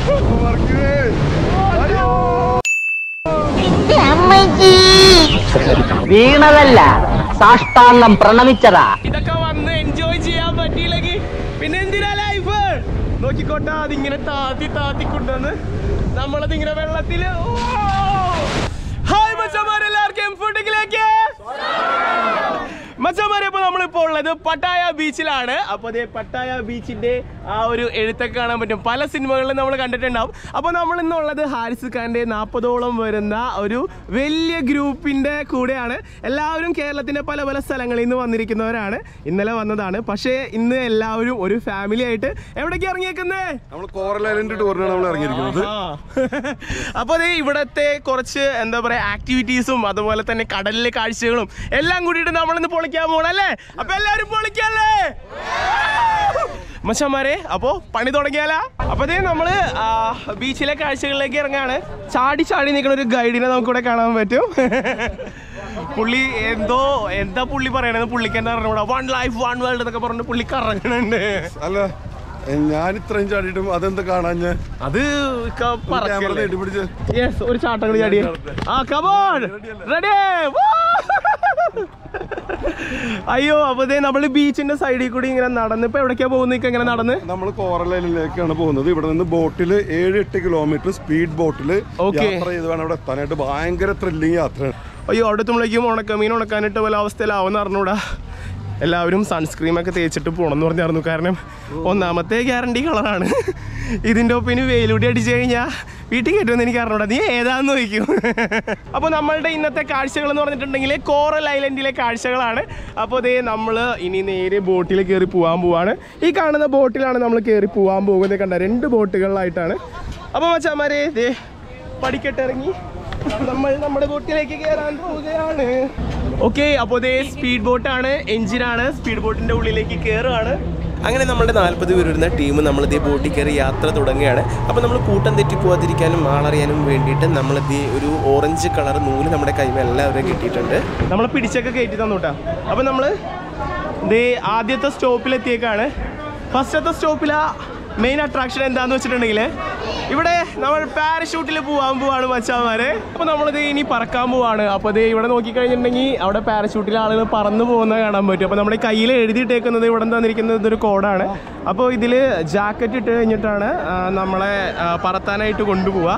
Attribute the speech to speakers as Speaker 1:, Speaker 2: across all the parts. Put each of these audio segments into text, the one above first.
Speaker 1: വീണതല്ല സാഷ്ടാംഗം പ്രണമിച്ചതാ
Speaker 2: ഇതൊക്കെ വന്ന് എൻജോയ് ചെയ്യാൻ പറ്റിയില്ലെങ്കിൽ പിന്നെ എന്തിനാ ലൈഫ് നോക്കിക്കോട്ടെ അതിങ്ങനെ താത്തി താത്തി കൊണ്ടുവന്ന് നമ്മളത് ഇങ്ങനെ വെള്ളത്തില് ഹായ് മച്ചന്മാരെല്ലാവർക്കും ഫുഡിലേക്ക് മച്ചന്മാരെ അപ്പൊ നമ്മളിപ്പോ ഉള്ളത് പട്ടായ ബീച്ചിലാണ് അപ്പൊ അതേ പട്ടായ ബീച്ചിന്റെ ആ ഒരു എഴുത്തൊക്കെ കാണാൻ പറ്റും പല സിനിമകളിലും നമ്മൾ കണ്ടിട്ടുണ്ടാവും അപ്പൊ നമ്മൾ ഇന്നുള്ളത് ഹാരിസ് ഖാന്റെ നാൽപ്പതോളം വരുന്ന ഒരു വലിയ ഗ്രൂപ്പിന്റെ കൂടെയാണ് എല്ലാവരും കേരളത്തിന്റെ പല പല സ്ഥലങ്ങളിൽ നിന്ന് വന്നിരിക്കുന്നവരാണ് ഇന്നലെ വന്നതാണ് പക്ഷേ ഇന്ന് എല്ലാവരും ഒരു ഫാമിലി ആയിട്ട് എവിടേക്ക് ഇറങ്ങിയേക്കുന്നേ
Speaker 3: നമ്മൾ കോറൽ ഐലൻഡ് ടൂറിനാണ് നമ്മൾ ഇറങ്ങിയിരിക്കുന്നത്
Speaker 2: അപ്പോൾ അതേ ഇവിടത്തെ കുറച്ച് എന്താ പറയാ ആക്ടിവിറ്റീസും അതുപോലെ തന്നെ കടലിലെ കാഴ്ചകളും എല്ലാം കൂടിയിട്ട് നമ്മളിന്ന് പൊളിക്കാൻ പോകണം അല്ലേ അപ്പൊ എല്ലാവരും പൊളിക്കല്ലേ മച്ചന്മാരെ അപ്പോ പണി തുടങ്ങിയാലാ അപ്പൊ അതേ നമ്മള് ആ, ബീച്ചിലെ കാഴ്ചകളിലേക്ക് ഇറങ്ങാണ് ചാടി ചാടി നിൽക്കുന്ന ഒരു ഗൈഡിനെ നമുക്കിവിടെ കാണാൻ പറ്റും പുള്ളി എന്തോ എന്താ പുള്ളി പറയണത് പുള്ളിക്ക് എന്താ പറഞ്ഞൂടാ വൺ ലൈഫ് വൺ വേൾഡ് എന്നൊക്കെ പറഞ്ഞ് പുള്ളി കറങ്ങണുണ്ട്
Speaker 3: അല്ല എ, ഞാൻ ഇത്രയും ചാടിയിട്ടും അതെന്ത് കാണാൻ ഞാൻ
Speaker 2: അത് ക-
Speaker 3: ക്യാമറ
Speaker 2: പറക്കല്ലേ.
Speaker 3: നീട്ടി പിടിച്ച്
Speaker 2: യെസ് ഒരു ചാട്ടങ്ങൾ ചാടി ആ കമോൺ റെഡി അയ്യോ അപ്പൊ ദേ നമ്മള് ബീച്ചിന്റെ സൈഡിൽ കൂടി ഇങ്ങനെ നടന്ന് ഇപ്പൊ എവിടേക്കാ പോകുന്ന ഇങ്ങനെ നടന്ന്
Speaker 3: നമ്മൾ കോറൽ ഐലൻഡിലേക്കാണ് പോകുന്നത് ഇവിടെ നിന്ന് ബോട്ടിൽ ഏഴ് എട്ട് കിലോമീറ്റർ സ്പീഡ് ബോട്ടിൽ
Speaker 2: Okay.
Speaker 3: യാത്ര ചെയ്ത് വേണം അവിടെ എത്താനായിട്ട് ഭയങ്കര ത്രില്ലിങ് യാത്രയാണ്
Speaker 2: അയ്യോ അവിടെ എത്തുമ്പോഴേക്കും ഉണക്കമീൻ ഉണക്കാനിട്ട് പല അവസ്ഥയിലാവുന്ന അറിഞ്ഞൂടാ എല്ലാവരും സൺസ്ക്രീം ഒക്കെ തേച്ചിട്ട് പോകണമെന്ന് പറഞ്ഞായിരുന്നു കാരണം ഒന്നാമത്തെ ഗ്യാരണ്ടി കളറാണ് ഇതിൻ്റെ ഒപ്പിന് വെയിലൂടി അടിച്ചു കഴിഞ്ഞാൽ വീട്ടിൽ കയറ്റുമെന്ന് എനിക്ക് അറിഞ്ഞൂടാ നീ ഏതാന്ന് ചോദിക്കും അപ്പോൾ നമ്മളുടെ ഇന്നത്തെ കാഴ്ചകൾ എന്ന് പറഞ്ഞിട്ടുണ്ടെങ്കിൽ കോറൽ ഐലൻഡിലെ കാഴ്ചകളാണ് അപ്പോൾ ദേ നമ്മൾ ഇനി നേരെ ബോട്ടിൽ കയറി പോകാൻ പോവാണ് ഈ കാണുന്ന ബോട്ടിലാണ് നമ്മൾ കയറി പോകാൻ പോകുന്നത് കണ്ട രണ്ട് ബോട്ടുകളിലായിട്ടാണ് അപ്പോൾ മച്ചാമാരെ ദേ പടിക്കെട്ടിറങ്ങി നമ്മൾ നമ്മുടെ ബോട്ടിലേക്ക് കയറാൻ പോവുകയാണ് ഓക്കെ അപ്പോൾ ഇതേ സ്പീഡ് ബോട്ടാണ് എഞ്ചിനാണ് സ്പീഡ് ബോട്ടിന്റെ ഉള്ളിലേക്ക് കയറുകയാണ് അങ്ങനെ നമ്മുടെ നാൽപ്പത് പേര് വരുന്ന ടീം നമ്മൾ ഇതേ ബോട്ടിൽ കയറി യാത്ര തുടങ്ങുകയാണ് അപ്പോൾ നമ്മൾ കൂട്ടം തെറ്റി പോകാതിരിക്കാനും ആളറിയാനും വേണ്ടിയിട്ട് നമ്മളിതേ ഒരു ഓറഞ്ച് കളർ നൂല് നമ്മുടെ കൈമ എല്ലാവരും കിട്ടിയിട്ടുണ്ട് നമ്മൾ പിടിച്ചൊക്കെ കയറ്റി തന്നൂട്ടാ അപ്പോൾ നമ്മൾ ഇതേ ആദ്യത്തെ സ്റ്റോപ്പിലെത്തിയേക്കാണ് ഫസ്റ്റത്തെ സ്റ്റോപ്പിലാ മെയിൻ അട്രാക്ഷൻ എന്താന്ന് വെച്ചിട്ടുണ്ടെങ്കിൽ ഇവിടെ നമ്മൾ പാരഷൂട്ടിൽ പോകാൻ പോവാണ് മച്ചാമാരെ അപ്പോൾ നമ്മളിത് ഇനി പറക്കാൻ പോവാണ് അപ്പോൾ ഇത് ഇവിടെ നോക്കിക്കഴിഞ്ഞിട്ടുണ്ടെങ്കിൽ അവിടെ പാരഷൂട്ടിൽ ആളുകൾ പറന്ന് പോകുന്നത് കാണാൻ പറ്റും അപ്പോൾ നമ്മുടെ കയ്യിൽ എഴുതിയിട്ടേക്കുന്നത് ഇവിടെ തന്നിരിക്കുന്നത് ഇതൊരു കോഡാണ് അപ്പോൾ ഇതിൽ ജാക്കറ്റ് ഇട്ട് കഴിഞ്ഞിട്ടാണ് ആ, നമ്മളെ ആ, പറത്താനായിട്ട് കൊണ്ടുപോവുക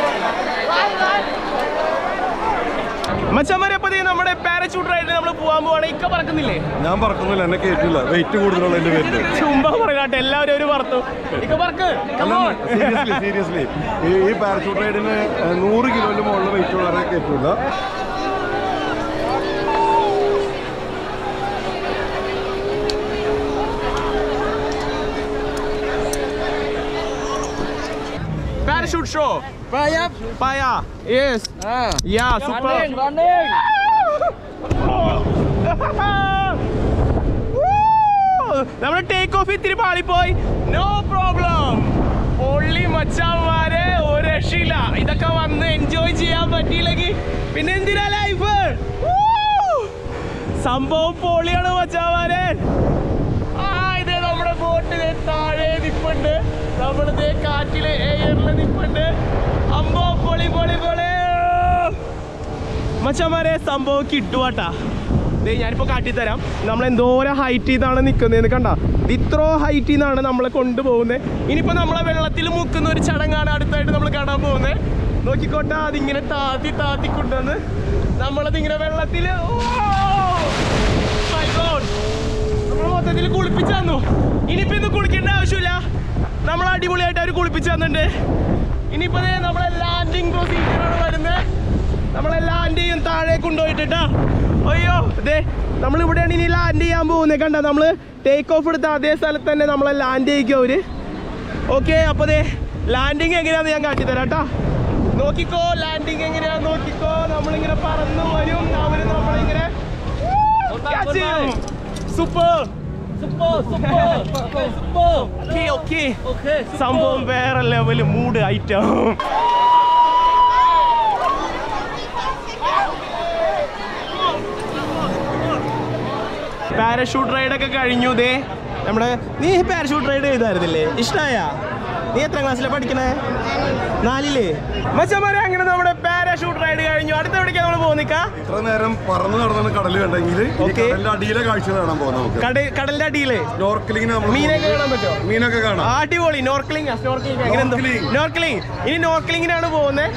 Speaker 2: മച്ചാമാരെ അപ്പോൾ ദേ നമ്മുടെ പാരഷൂട്ട് റൈഡിൽ നമ്മൾ പോകാൻ പോവാണ് ഇക്ക പറക്കുന്നില്ലേ
Speaker 3: ഞാൻ പറക്കുന്നില്ല എന്നെ കയറ്റില്ല വെയിറ്റ് കൂടുതലുള്ള എന്റെ പേരില്
Speaker 2: ചുമ്മാ പറയട്ടെ എല്ലാവരും ഒരു പറത്തു ഇക്ക പറക്ക് Come on.
Speaker 3: സീരിയസ്ലി സീരിയസ്ലി ഈ ഈ പാരഷൂട്ട് റൈഡിന് നൂറ് കിലോയിൽ മുകളിൽ വെയിറ്റ് ഉള്ളവരെ കയറ്റില്ല
Speaker 2: Parachute show. Paya. Paya. Yes. Yeah, super. നമ്മുടെ ടേക്ക് ഓഫ് ഇത്തിരി പാളിപ്പോയി നോ പ്രോബ്ലം പൊള്ളി മച്ചാന്മാരെ ഒരു രക്ഷയില്ല ഇതൊക്കെ വന്ന് എൻജോയ് ചെയ്യാൻ പറ്റിയില്ലെങ്കിൽ പിന്നെ എന്തിനാ ലൈഫ് സംഭവം പൊളിയാണ് മച്ചാന്മാരെ ആ ഇത് നമ്മുടെ ബോട്ട് താഴെ നിപ്പുണ്ട് നമ്മളിത് കാറ്റില് എയറിൽ നിപ്പുണ്ട് അമ്പോ പൊളി പൊളി പൊളി മച്ചന്മാരെ സംഭവം കിട്ടുവാട്ടാ ദേ ഞാനിപ്പോ കാട്ടിത്തരാം നമ്മൾ എന്തോരം ഹൈറ്റ് ചെയ്താണ് നിൽക്കുന്നതെന്ന് കണ്ട ഇത്രോ ഹൈറ്റിൽ നിന്നാണ് നമ്മളെ കൊണ്ടുപോകുന്നത് ഇനിയിപ്പോ നമ്മളെ വെള്ളത്തിൽ മുക്കുന്ന ഒരു ചടങ്ങാണ് അടുത്തായിട്ട് നമ്മൾ കാണാൻ പോകുന്നത് നോക്കിക്കോട്ടെ അതിങ്ങനെ താത്തി താത്തി കൊണ്ടുവന്ന് നമ്മളതിങ്ങനെ വെള്ളത്തിൽ നമ്മൾ മൊത്തത്തിൽ കുളിപ്പിച്ചു തന്നു ഇനിയിപ്പോ ഇന്ന് കുളിക്കേണ്ട ആവശ്യമില്ല നമ്മൾ അടിപൊളിയായിട്ട് അവർ കുളിപ്പിച്ചു തന്നിട്ടുണ്ട് ഇനിയിപ്പോ ദേ നമ്മളെ ലാൻഡിങ് പ്രൊസീജിയറാണ് വരുന്നത് നമ്മളെ ലാൻഡ് ചെയ്യും താഴെ കൊണ്ടുപോയിട്ടാ അയ്യോ അതെ നമ്മൾ ഇവിടെയാണ് ഇനി ലാൻഡ് ചെയ്യാൻ പോകുന്നത് കണ്ട നമ്മൾ ടേക്ക് ഓഫ് എടുത്ത അതേ സ്ഥലത്ത് തന്നെ നമ്മളെ ലാൻഡ് ചെയ്യിക്കും അവര് ഓക്കെ അപ്പൊ ദേ ലാൻഡിങ് എങ്ങനെയാന്ന് ഞാൻ കാട്ടിത്തരാം കേട്ടാ നോക്കിക്കോ ലാൻഡിങ് എങ്ങനെയാന്ന് നോക്കിക്കോ നമ്മളിങ്ങനെ പറന്നു വരും അവര് നമ്മളിങ്ങനെ സൂപ്പർ ഓക്കെ ഓക്കെ സംഭവം വേറെ ലെവല് മൂഡ് ഐറ്റം പാരഷൂട്ട് റൈഡൊക്കെ കഴിഞ്ഞു ദേ നമ്മുടെ നീ പാരഷൂട്ട് റൈഡ് ചെയ്തായിരുന്നില്ലേ ഇഷ്ടായ നീ എത്ര ക്ലാസ്സിലാണ് പഠിക്കണേ നാലില് മച്ചന്മാരെ അങ്ങനെ നമ്മുടെ പാരാഷൂട്ട് റൈഡ് കഴിഞ്ഞു അടുത്ത എവിടേക്കാ നമ്മൾ പോകുന്നിക്കാ
Speaker 3: ഇത്ര നേരം പറന്ന് നടന്നാണ് കടൽ കണ്ടെങ്കിൽ
Speaker 2: Okay.
Speaker 3: കടലിന്റെ അടിയിലെ കാഴ്ച കാണാൻ പോകുന്നത് നമുക്ക്
Speaker 2: കട കടലിന്റെ അടിയില്
Speaker 3: നോർക്കലിങ്ങിന് നമ്മൾ
Speaker 2: മീനൊക്കെ കാണാൻ പറ്റുമോ
Speaker 3: മീനൊക്കെ കാണാം
Speaker 2: അടിപൊളി നോർക്ലിംഗ് സ്നോർക്ലിംഗ് അങ്ങനെ എന്തോ
Speaker 3: Snorkeling.
Speaker 2: നോർക്ലിംഗ് ഇനി നോർക്ലിംഗിനാണ് പോകുന്നത്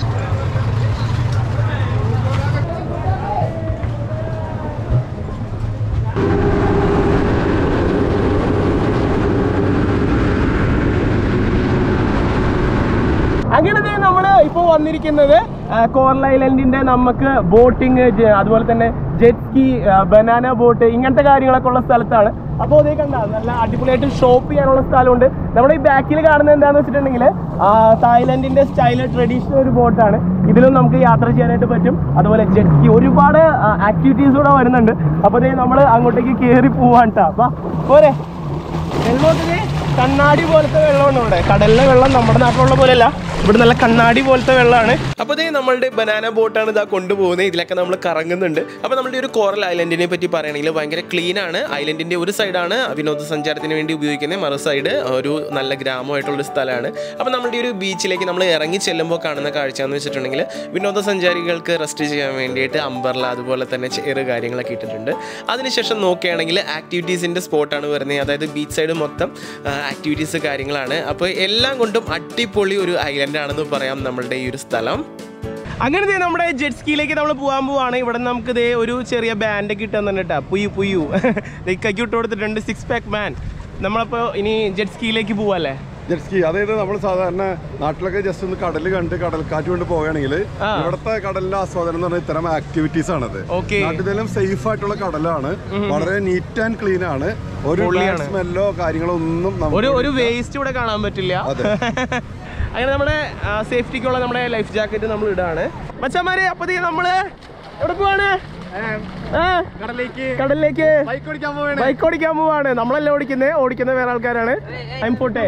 Speaker 2: അങ്ങനെ ദേ നമ്മള് ഇപ്പൊ വന്നിരിക്കുന്നത് ആ, കോറൽ ഐലൻഡിന്റെ നമുക്ക് ബോട്ടിങ് അതുപോലെ തന്നെ ജെറ്റ് സ്കി ബനാന ബോട്ട് ഇങ്ങനത്തെ കാര്യങ്ങളൊക്കെ ഉള്ള സ്ഥലത്താണ് അപ്പോൾ അതേ കണ്ട നല്ല അടിപൊളിയായിട്ട് ഷോപ്പ് ചെയ്യാനുള്ള സ്ഥലമുണ്ട് നമ്മുടെ ഈ ബാക്കിൽ കാണുന്നത് എന്താന്ന് വെച്ചിട്ടുണ്ടെങ്കിൽ തായ്ലൻഡിന്റെ സ്റ്റൈല് ട്രഡീഷണൽ ഒരു ബോട്ടാണ് ഇതിലും നമുക്ക് യാത്ര ചെയ്യാനായിട്ട് പറ്റും അതുപോലെ ജെറ്റ് സ്കി ഒരുപാട് ആക്ടിവിറ്റീസ് കൂടെ വരുന്നുണ്ട് അപ്പോൾ അതേ നമ്മൾ അങ്ങോട്ടേക്ക് കയറി പോവാൻ ട്ടാ അപ്പൊ പോരെ വെള്ളമൊക്കെ കണ്ണാടി പോലത്തെ വെള്ളമാണ് ഇവിടെ കടലിലെ വെള്ളം നമ്മുടെ നാട്ടിലുള്ള പോലെയല്ല ഇവിടെ നല്ല കണ്ണാടി പോലത്തെ വെള്ളമാണ് അപ്പോൾ ഇതേ നമ്മളുടെ ബനാന ബോട്ടാണ് ഇതാ കൊണ്ടുപോകുന്നത് ഇതിലൊക്കെ നമ്മൾ കറങ്ങുന്നുണ്ട് അപ്പോൾ നമ്മളുടെ ഒരു കോറൽ ഐലൻഡിനെ പറ്റി പറയുകയാണെങ്കിൽ ഭയങ്കര ക്ലീൻ ആണ് ഐലൻഡിന്റെ ഒരു സൈഡാണ് വിനോദസഞ്ചാരത്തിന് വേണ്ടി ഉപയോഗിക്കുന്നത് മറു സൈഡ് ഒരു നല്ല ഗ്രാമമായിട്ടുള്ള സ്ഥലമാണ് അപ്പോൾ നമ്മളുടെ ഒരു ബീച്ചിലേക്ക് നമ്മൾ ഇറങ്ങി ചെല്ലുമ്പോൾ കാണുന്ന കാഴ്ച എന്ന് വെച്ചിട്ടുണ്ടെങ്കിൽ വിനോദസഞ്ചാരികൾക്ക് റെസ്റ്റ് ചെയ്യാൻ വേണ്ടിയിട്ട് അമ്പർല അതുപോലെ തന്നെ ചെറു കാര്യങ്ങളൊക്കെ ഇട്ടിട്ടുണ്ട് അതിനുശേഷം നോക്കുകയാണെങ്കിൽ ആക്ടിവിറ്റീസിൻ്റെ സ്പോട്ടാണ് വരുന്നത് അതായത് ബീച്ച് സൈഡ് മൊത്തം ആക്ടിവിറ്റീസ് കാര്യങ്ങളാണ് അപ്പോൾ എല്ലാം കൊണ്ടും അടിപൊളി ഒരു ഐലൻഡ് ആണെന്ന് പറയാം നമ്മളുടെ ഈ ഒരു സ്ഥലം അങ്ങനെ ദേ നമ്മുടെ ജെറ്റ് സ്കീയിലേക്ക് നമ്മൾ പോകാൻ പോവാണ് ഇവിടെ നമുക്ക് ദേ ഒരു ചെറിയ ബാൻഡ് ഒക്കെ ഇട്ടാൻ തന്നെ കേട്ടോ പുയു പുയു കൈക്ക് ഇട്ട് കൊടുത്തിട്ടുണ്ട് സിക്സ് പാക്ക് മാൻ നമ്മളപ്പോൾ ഇനി ജെറ്റ് സ്കീയിലേക്ക് പോവല്ലേ
Speaker 3: ജെറ്റ് സ്കി അതായത് നമ്മൾ സാധാരണ നാട്ടിലൊക്കെ ജസ്റ്റ് ഒന്ന് കടൽ കണ്ട് കടൽക്കാറ്റ് കൊണ്ട് പോവുകയാണെങ്കിൽ
Speaker 2: ആ.
Speaker 3: ഇവിടുത്തെ കടലിന്റെ ആസ്വാദനം എന്ന് പറഞ്ഞാൽ ഇത്തരം ആക്ടിവിറ്റീസ് ആണത്
Speaker 2: Okay.
Speaker 3: നാട്ടിലും സേഫ് ആയിട്ടുള്ള കടലാണ് വളരെ നീറ്റ് ആൻഡ് ക്ലീൻ ആണ് ഒരു
Speaker 2: പൊള്ളിയാണ്.
Speaker 3: സ്മെല്ലോ കാര്യങ്ങളോ ഒന്നും നമുക്ക്
Speaker 2: ഒരു ഒരു വേസ്റ്റ് ഇവിടെ കാണാൻ പറ്റില്ല
Speaker 3: അതെ.
Speaker 2: അങ്ങനെ നമ്മുടെ സേഫ്റ്റിക്കുള്ള നമ്മുടെ ലൈഫ് ജാക്കറ്റ് നമ്മൾ ഇടാണ് മച്ചന്മാരെ അപ്പത്തേ നമ്മള് എവിടെ പോവാണ് ആ,
Speaker 3: കടലിലേക്ക്
Speaker 2: കടലിലേക്ക്
Speaker 3: ബൈക്ക് ഓടിക്കാൻ പോവുകയാണ്
Speaker 2: ബൈക്ക് ഓടിക്കാൻ പോവാണ് നമ്മളല്ല ഓടിക്കുന്നത് ഓടിക്കുന്നത് വേറെ ആൾക്കാരാണ് ഐം പോട്ടെ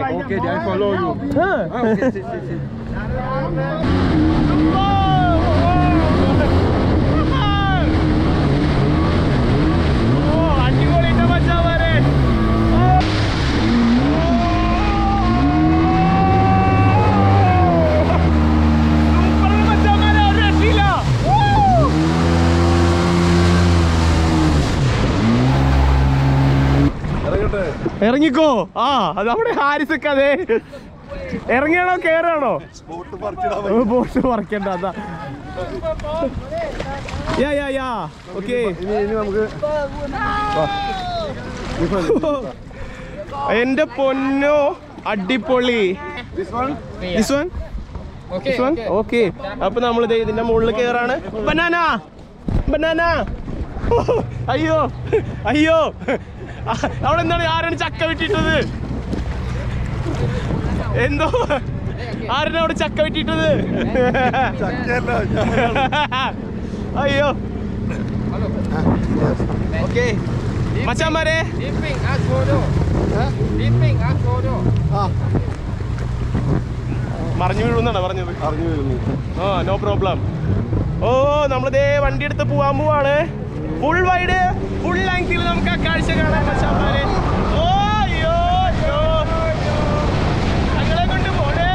Speaker 2: അടിപൊളിന്റെ മച്ചാമാരെ സൂപ്പർ മച്ചാമാരെ ഒരു രക്ഷയില്ല
Speaker 3: ഇറങ്ങട്ടെ
Speaker 2: ഇറങ്ങിക്കോ ആ അത് നമ്മുടെ ഹാരിസൊക്കെ അതെ ഇറങ്ങിയാണോ കേറാണോ
Speaker 3: ബോട്ട് പറിച്ചിടാൻ
Speaker 2: ബോട്ട് മറക്കണ്ട അതാ യാ യാ യാ ഓക്കെ
Speaker 3: ഇനി ഇനി നമുക്ക് വാ. This one.
Speaker 2: എന്റെ പൊന്നോ അടിപൊളി
Speaker 3: This one?
Speaker 2: This one this one okay അപ്പൊ നമ്മൾ ഇതിന്റെ മുകളിൽ കേറാണ് ബനാന ബനാന അയ്യോ അയ്യോ അവിടെ എന്താണ് ആരാണ് ചക്ക വെട്ടിട്ടത് എന്തോ ആരാണ് അവിടെ ചക്ക വെട്ടിട്ടത്
Speaker 3: ചക്കയല്ല, ഞാൻ-
Speaker 2: അയ്യോ ഓക്കെ മച്ചാമാരെ
Speaker 3: ആ,
Speaker 2: മറിഞ്ഞു വീഴുന്നാണ് പറഞ്ഞത്
Speaker 3: അറിഞ്ഞു വരുന്നു
Speaker 2: ആ നോ പ്രോബ്ലം ഓ നമ്മളിതേ വണ്ടി എടുത്ത് പോവാൻ പോവാണ് ഫുൾ വൈഡ് ഫുൾ ലെങ്തിൽ നമുക്ക് ആ കാഴ്ച കാണാൻ മച്ചാമാരെ ഓ അയ്യോ അയ്യോ ഞങ്ങളെ കൊണ്ട് പോണേ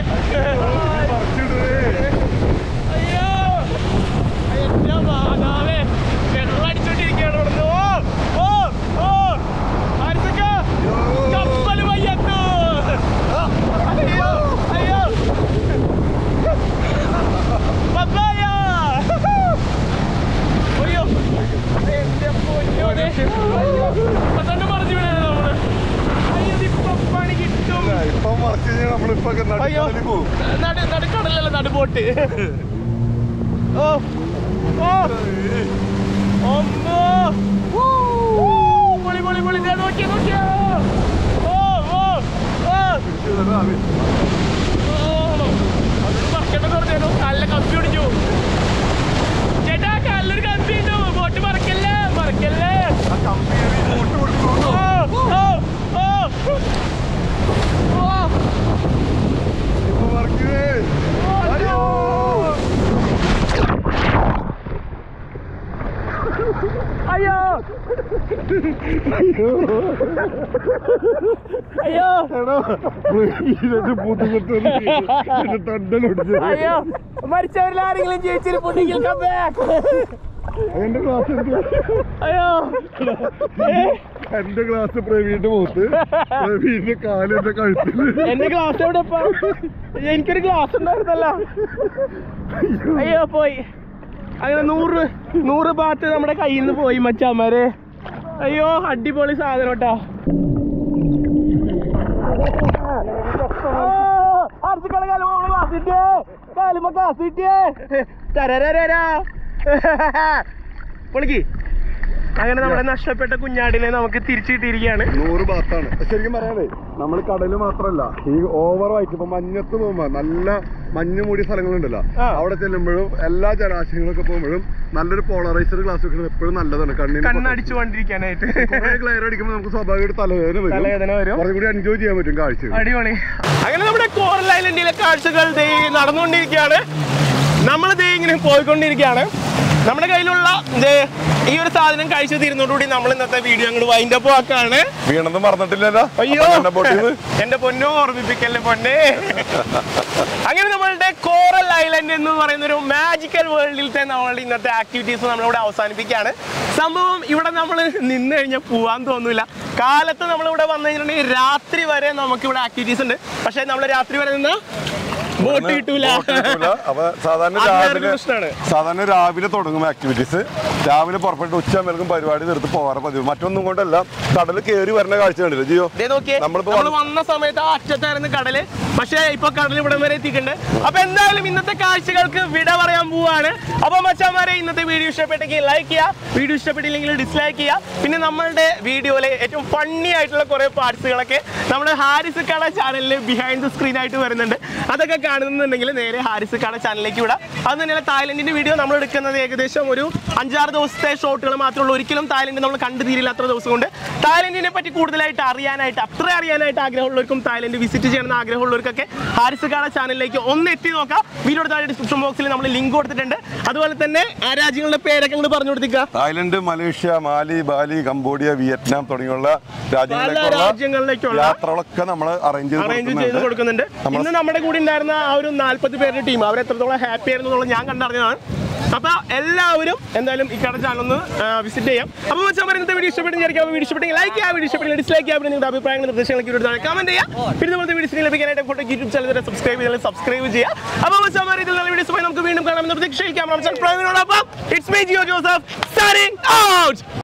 Speaker 2: അയ്യോ എന്റെ മാതാവേ വെള്ളം അടിച്ചോണ്ടിരിക്കുകയാണ് ഇവിടുന്ന് ഓ ഓ ഓ ആരിസക്ക കപ്പൽ വയ്യത്തു അയ്യോ അയ്യോ പപ്പായ അയ്യോ എന്റെ പൊന്നോ ദേ. ഇപ്പൊ തന്നെ മറിഞ്ഞു വീണാണ് നമ്മള് അയ്യോ ഇതിപ്പൊ പണി കിട്ടും
Speaker 3: ഇപ്പം മറച്ചു കഴിഞ്ഞാൽ നമ്മളിപ്പോ
Speaker 2: അയ്യോ
Speaker 3: നടുക്കടലിൽ പോകും
Speaker 2: നടു നടുക്കടലല്ല നടുബോട്ട് ഓ ഓ അമ്മോ ഊ, പൊളി പൊളി പൊളി ദേ നോക്കിയേ നോക്കിയേ ഓ ഓ ഓ അതൊന്നും മറക്കണ്ടെന്ന് പറഞ്ഞു നല്ല കമ്പി പിടിച്ചു ചേട്ടാ കല്ലൊരു കമ്പി ഉണ്ട് ബോട്ട് മറക്കല്ലേ മറക്കല്ലേ ഓ ഓ ഓ ഓ അയ്യോ അയ്യോ അയ്യോ
Speaker 3: എടാ ഇതിന്റെ ബുദ്ധിമുട്ട് തണ്ടലൊടിച്ചു
Speaker 2: അയ്യോ മരിച്ചവരിൽ ആരെങ്കിലും ജീവിച്ചിരിപ്പുണ്ടെങ്കിൽ come back.
Speaker 3: എന്റെ ക്ലാസ്
Speaker 2: അയ്യോ
Speaker 3: എന്റെ ക്ലാസ് പ്രവീണിന്റെ മുഖത്ത് പ്രവീണിന്റെ കാല് എന്റെ കഴുത്തിൽ
Speaker 2: എന്റെ ഗ്ലാസ് എവിടെ ഇപ്പൊ എനിക്കൊരു ഗ്ലാസ് ഉണ്ടായിരുന്നല്ലോ അയ്യോ പോയി അങ്ങനെ നൂറ് നൂറ് ബാത്ത് നമ്മുടെ കയ്യിൽ നിന്ന് പോയി മച്ചാമാരെ അയ്യോ അടിപൊളി സാധനം കേട്ടോ പൊളിക്ക് അങ്ങനെ നമ്മുടെ നഷ്ടപ്പെട്ട കുഞ്ഞാടിനെ നമുക്ക് തിരിച്ചു കിട്ടിയിരിക്കുകയാണ്
Speaker 3: നൂറ് ബാത്താണ് ശരിക്കും പറയാനേ നമ്മൾ കടല് മാത്രല്ല ഈ ഓവറായിട്ട് ഇപ്പൊ മഞ്ഞത്ത് പോകുമ്പോ നല്ല മഞ്ഞ് മൂടിയ സ്ഥലങ്ങളുണ്ടല്ലോ
Speaker 2: ആ.
Speaker 3: അവിടെ ചെല്ലുമ്പോഴും എല്ലാ ജലാശയങ്ങളൊക്കെ പോകുമ്പോഴും നല്ലൊരു പോളറൈസർ ഗ്ലാസ് വെക്കുന്നത് എപ്പോഴും നല്ലതാണ് കണ്ണിന്
Speaker 2: കണ്ണടിച്ചു കൊണ്ടിരിക്കാനായിട്ട്
Speaker 3: ക്ലിയർ അടിക്കുമ്പോൾ നമുക്ക് സ്വാഭാവികമായിട്ട് തലവേദന വരും
Speaker 2: തലവേദന വരും
Speaker 3: കുറച്ചും കൂടി എൻജോയ് ചെയ്യാൻ പറ്റും കാഴ്ച
Speaker 2: അടിപൊളി അങ്ങനെ നമ്മുടെ കോറൽ ഐലൻഡിലെ കാഴ്ചകൾ ദേ നടന്നുകൊണ്ടിരിക്കുകയാണ് നമ്മൾ ദേ ഇങ്ങനെ പോയിക്കൊണ്ടിരിക്കുകയാണ് നമ്മുടെ കയ്യിലുള്ള ദേ ഈ ഒരു സാധനം കഴിച്ചു തീരുന്നതോടുകൂടി നമ്മൾ ഇന്നത്തെ വീഡിയോ അങ്ങോട്ട് വൈൻഡ് അപ്പ് ആക്കാണ്
Speaker 3: വീണത് മറന്നിട്ടില്ലല്ലോ
Speaker 2: അയ്യോ
Speaker 3: എന്നെ പൊട്ടിയത്
Speaker 2: എന്റെ പൊന്നോ ഓർമ്മിപ്പിക്കല്ലേ പൊന്നെ അങ്ങനെ നമ്മളുടെ കോറൽ ഐലൻഡ് എന്ന് പറയുന്ന ഒരു മാജിക്കൽ വേൾഡിലത്തെ നമ്മളുടെ ഇന്നത്തെ ആക്ടിവിറ്റീസ് നമ്മളിവിടെ അവസാനിപ്പിക്കുകയാണ് സംഭവം ഇവിടെ നമ്മൾ നിന്ന് കഴിഞ്ഞാൽ പോവാൻ തോന്നില്ല കാലത്ത് നമ്മളിവിടെ വന്നു കഴിഞ്ഞിട്ടുണ്ടെങ്കിൽ രാത്രി വരെ നമുക്ക് ഇവിടെ ആക്ടിവിറ്റീസ് ഉണ്ട് പക്ഷെ നമ്മൾ രാത്രി വരെ നിന്ന് ബോട്ട് കിട്ടൂല
Speaker 3: ബോട്ട് കിട്ടൂല. അപ്പൊ സാധാരണ
Speaker 2: അത് വേറൊരു
Speaker 3: രാവിലെ
Speaker 2: പ്രശ്നമാണ്.
Speaker 3: സാധാരണ രാവിലെ തുടങ്ങും ആക്ടിവിറ്റീസ് രാവിലെ പുറപ്പെട്ട് ഉച്ചയാകുമ്പോഴേക്കും പരിപാടി നിർത്തി പോകാറ് പതിവ് മറ്റൊന്നും കൊണ്ടല്ല കടൽ കയറി വരുന്ന കാഴ്ച കണ്ടില്ല ജിയോ
Speaker 2: ദേ നോക്കിയേ
Speaker 3: നമ്മളിപ്പോ
Speaker 2: നമ്മൾ വന്ന സമയത്ത് ആ അറ്റത്തായിരുന്നു കടല് പക്ഷേ ഇപ്പൊ കടൽ ഇവിടം വരെ എത്തിയിട്ടുണ്ട് അപ്പൊ എന്തായാലും ഇന്നത്തെ കാഴ്ചകൾക്ക് വിട പറയാൻ പോവാണ് അപ്പൊ മച്ചാമാരെ ഇന്നത്തെ വീഡിയോ ഇഷ്ടപ്പെട്ടെങ്കിൽ ലൈക്ക് ചെയ്യുക വീഡിയോ ഇഷ്ടപ്പെട്ടില്ലെങ്കിൽ ഡിസ്ലൈക്ക് ചെയ്യുക പിന്നെ നമ്മളുടെ വീഡിയോയിലെ ഏറ്റവും ഫണ്ണി ആയിട്ടുള്ള കുറെ പാർട്സുകളൊക്കെ നമ്മുടെ ഹാരിസ് കട ചാനലിൽ ബിഹൈൻഡ് ദ സ്ക്രീൻ ആയിട്ട് വരുന്നുണ്ട് അതൊക്കെ കാണുന്നുണ്ടെങ്കിൽ നേരെ ഹാരിസ് കട ചാനലിലേക്ക് വിടാം അത് തന്നെയല്ല തായ്ലൻഡിന്റെ വീഡിയോ നമ്മൾ എടുക്കുന്നത് ഏകദേശം ഒരു അഞ്ചാറ് ദിവസത്തെ ഷോട്ടുകൾ മാത്രമേ ഉള്ളൂ ഒരിക്കലും തായ്ലൻഡ് നമ്മൾ കണ്ടു തീരില്ല അത്ര ദിവസം കൊണ്ട് തായ്ലൻഡിനെ പറ്റി കൂടുതലായിട്ട് അറിയാനായിട്ട് അത്ര അറിയാനായിട്ട് ആഗ്രഹമുള്ളവർക്കും തായ്ലൻഡ് വിസിറ്റ് ചെയ്യണമെന്ന് ആഗ്രഹമുള്ളവർക്കൊക്കെ ഹാരിസ് കാട ചാനലിലേക്ക് ഒന്ന് എത്തി നോക്കാം വീഡിയോയുടെ താഴെ ഡിസ്ക്രിപ്ഷൻ ബോക്സിൽ നമ്മൾ ലിങ്ക് കൊടുത്തിട്ടുണ്ട് അതുപോലെ തന്നെ ആ രാജ്യങ്ങളുടെ പേരൊക്കെ അങ്ങോട്ട് പറഞ്ഞു കൊടുത്തിക്കുക
Speaker 3: Thailand Malaysia Mali Bali Cambodia Vietnam തുടങ്ങിയുള്ള രാജ്യങ്ങളിലേക്കുള്ള
Speaker 2: രാജ്യങ്ങളിലേക്കുള്ള
Speaker 3: യാത്രകളൊക്കെ നമ്മൾ അറേഞ്ച് ചെയ്ത്
Speaker 2: അറേഞ്ച് ചെയ്ത് കൊടുക്കുന്നുണ്ട്
Speaker 3: നമ്മൾ-
Speaker 2: ഇന്ന് നമ്മുടെ കൂടെ ഉണ്ടായിരുന്ന ആ ഒരു നാല്പത് പേരുടെ ടീം അവർ എത്രത്തോളം ഹാപ്പി ആയിരുന്നു എന്നുള്ളത് ഞാൻ കണ്ടറിഞ്ഞതാണ് അപ്പൊ എല്ലാവരും എന്തായാലും ഈ കട ചാനൽ ഒന്ന് വിസിറ്റ് ചെയ്യാം അപ്പൊ വെച്ചാൽ ഇന്നത്തെ വീഡിയോ ഇഷ്ടപ്പെട്ടു വിചാരിക്കാം വീഡിയോ ഇഷ്ടപ്പെട്ടെങ്കിൽ ലൈക്ക് ചെയ്യാം വീഡിയോ ഇഷ്ടപ്പെട്ടെങ്കിൽ ഡിസ്ലൈക്ക് ചെയ്യാം പിന്നെ നിങ്ങളുടെ അഭിപ്രായങ്ങൾ നിർദ്ദേശങ്ങളൊക്കെ വീഡിയോ താഴെ കമന്റ് ചെയ്യാം പിന്നെ ഇതുപോലത്തെ വീഡിയോസ് ലഭിക്കാനായിട്ട് ഫോട്ടോ യൂട്യൂബ് ചാനൽ സബ്സ്ക്രൈബ് ചെയ്താൽ സബ്സ്ക്രൈബ് ചെയ്യാം അപ്പൊ വെച്ചാൽ ഇതിൽ നല്ല വീഡിയോസ് നമുക്ക് വീണ്ടും കാണാമെന്ന് പ്രതീക്ഷിക്കാം it's me Jio Joseph signing out